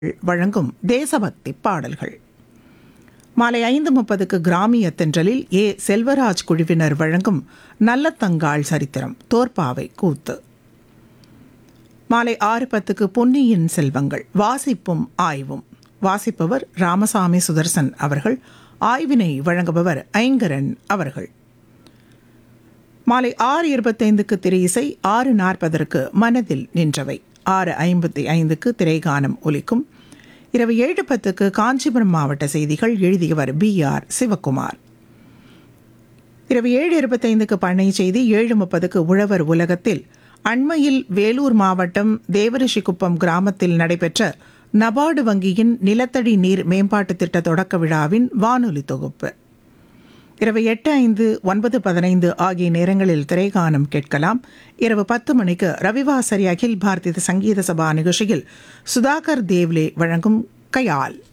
வழங்கும் தேசபக்தி பாடல்கள் மாலை ஐந்து முப்பதுக்கு கிராமிய தென்றலில் ஏ செல்வராஜ் குழுவினர் வழங்கும் நல்ல தங்காள் சரித்திரம் தோற்பாவை கூத்து மாலை ஆறு பத்துக்கு பொன்னியின் செல்வங்கள் வாசிப்பும் ஆய்வும் வாசிப்பவர் ராமசாமி சுதர்சன் அவர்கள் ஆய்வினை வழங்குபவர் ஐங்கரன் அவர்கள் மாலை ஆறு இருபத்தைந்துக்கு திரை இசை ஆறு நாற்பதற்கு மனதில் நின்றவை ஆறு ஐம்பத்தி ஐந்துக்கு திரைகானம் ஒலிக்கும் இரவு ஏழு பத்துக்கு காஞ்சிபுரம் மாவட்ட செய்திகள் எழுதியவர் பி ஆர் சிவக்குமார் இரவு ஏழு இருபத்தைந்துக்கு பண்ணை செய்தி ஏழு முப்பதுக்கு உழவர் உலகத்தில் அண்மையில் வேலூர் மாவட்டம் தேவரிஷிக்குப்பம் கிராமத்தில் நடைபெற்ற நபார்டு வங்கியின் நிலத்தடி நீர் மேம்பாட்டு திட்ட தொடக்க விழாவின் வானொலி தொகுப்பு இரவு எட்டு ஐந்து ஒன்பது பதினைந்து ஆகிய நேரங்களில் திரைகானம் கேட்கலாம் இரவு பத்து மணிக்கு ரவிவாசரி அகில் பாரதிய சங்கீத சபா நிகழ்ச்சியில் சுதாகர் தேவ்லே வழங்கும் கயால்